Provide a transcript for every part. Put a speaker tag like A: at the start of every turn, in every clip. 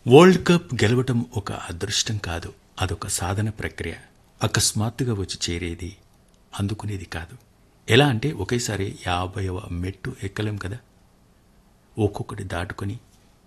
A: world cup గెలవటం ఒక అదృష్టం కాదు అదొక సాధన ప్రక్రియ అకస్మాత్తుగా వచ్చి చేరేది అందుకునేది కాదు ఎలా అంటే ఒకేసారి యాభైవ మెట్టు ఎక్కలేం కదా ఒక్కొక్కటి దాటుకొని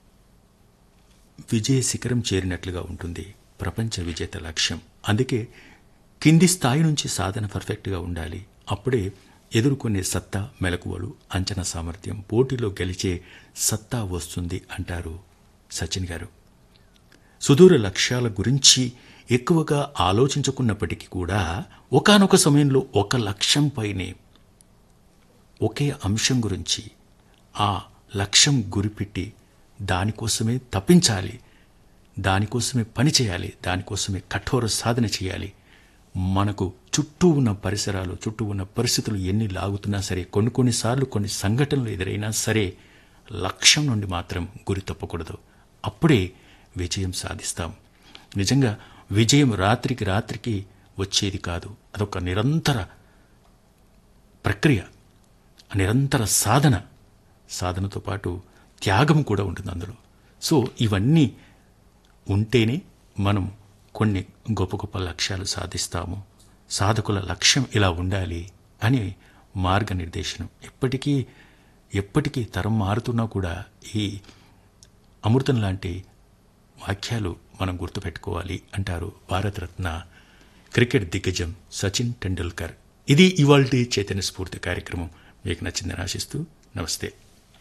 A: విజయ శిఖరం చేరినట్లుగా ఉంటుంది ప్రపంచ విజేత లక్ష్యం అందుకే కింది స్థాయి నుంచి సాధన పర్ఫెక్ట్గా ఉండాలి అప్పుడే ఎదుర్కొనే సత్తా మెలకువలు అంచనా సామర్థ్యం పోటీలో గెలిచే సత్తా వస్తుంది అంటారు సచిన్ గారు సుదూర లక్ష్యాల గురించి ఎక్కువగా ఆలోచించుకున్నప్పటికీ కూడా ఒకానొక సమయంలో ఒక లక్ష్యంపైనే ఒకే అంశం గురించి ఆ లక్ష్యం గురిపెట్టి దానికోసమే తప్పించాలి దానికోసమే పని చేయాలి దానికోసమే కఠోర సాధన చేయాలి మనకు చుట్టూ ఉన్న పరిసరాలు చుట్టూ ఉన్న పరిస్థితులు ఎన్ని లాగుతున్నా సరే కొన్ని కొన్నిసార్లు కొన్ని సంఘటనలు ఎదురైనా సరే లక్ష్యం నుండి మాత్రం గురి తప్పకూడదు అప్పుడే విజయం సాధిస్తాం నిజంగా విజయం రాత్రికి రాత్రికి వచ్చేది కాదు అదొక నిరంతర ప్రక్రియ నిరంతర సాధన సాధనతో పాటు త్యాగం కూడా ఉంటుంది అందులో సో ఇవన్నీ ఉంటేనే మనం కొన్ని గొప్ప గొప్ప లక్ష్యాలు సాధిస్తాము సాధకుల లక్ష్యం ఇలా ఉండాలి అని మార్గనిర్దేశనం ఎప్పటికీ ఎప్పటికీ తరం మారుతున్నా కూడా ఈ అమృతం లాంటి వాక్యాలు మనం గుర్తుపెట్టుకోవాలి అంటారు భారతరత్న క్రికెట్ దిగ్గజం సచిన్ టెండూల్కర్ ఇది ఇవాల్టి చైతన్య స్ఫూర్తి కార్యక్రమం మీకు నచ్చిందని ఆశిస్తూ నమస్తే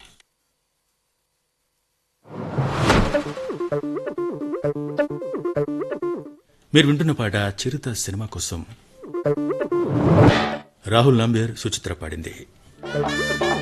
A: మీరు వింటున్న పాట చిరుత సినిమా కోసం రాహుల్ నంబేర్ సుచిత్ర పాడింది